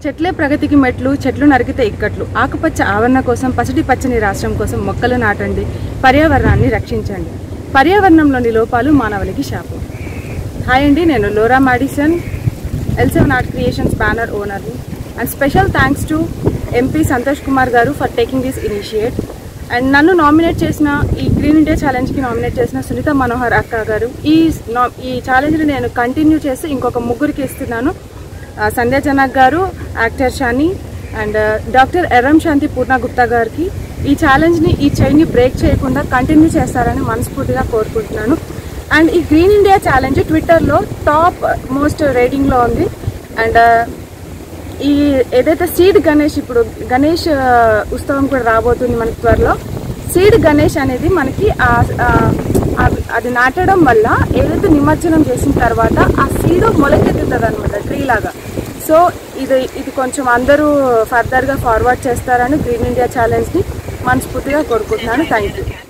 చెట్లే ప్రగతికి మెట్లు చెట్లు నరికితే ఇక్కట్లు ఆకుపచ్చ ఆవరణ కోసం పసిడి పచ్చని రాష్ట్రం కోసం మొక్కలు నాటండి పర్యావరణాన్ని రక్షించండి పర్యావరణంలోని లోపాలు మానవులకి శాపం హాయ్ అండి నేను Laura Madison L seven art creations banner ఓనర్ని and special thanks to MP Santosh Kumar గారు for taking this initiate and నన్ను నామినేట్ చేసిన ఈ గ్రీన్ ఇండియా ఛాలెంజ్కి నామినేట్ చేసిన సునీత మనోహర్ అక్క గారు ఈ నా- ఈ ఛాలెంజ్ని నేను కంటిన్యూ చేసి ఇంకొక ముగ్గురికి ఇస్తున్నాను ఆ, సంధ్య జనక్ గారు actor Shani and doctor Erram Shanti Purna Gupta గారికి ఈ ఛాలెంజ్ని ఈ చైన్ని బ్రేక్ చేయకుండా కంటిన్యూ చేస్తారని మనస్ఫూర్తిగా కోరుకుంటున్నాను అండ్ ఈ గ్రీన్ ఇండియా ఛాలెంజ్ ట్విట్టర్లో టాప్ మోస్ట్ రేటింగ్లో ఉంది అండ్ ఈ ఏదైతే సీడ్ గణేష్ ఇప్పుడు గణేష్ ఆ, ఉత్సవం కూడా రాబోతుంది మనకి త్వరలో సీడ్ గణేష్ అనేది మనకి ఆ- ఆ- అవి- అది నాటడం వల్ల ఏదైతే నిమజ్జనం చేసిన తర్వాత ఆ సీడ్ మొలకెత్తుతుంది అనమాట ట్రీ లాగా సో ఇది ఇది కొంచెం అందరూ ఫర్దర్గా ఫార్వర్డ్ చేస్తారని గ్రీన్ ఇండియా ఛాలెంజ్ని మనస్ఫూర్తిగా కోరుకుంటున్నాను థ్యాంక్ యూ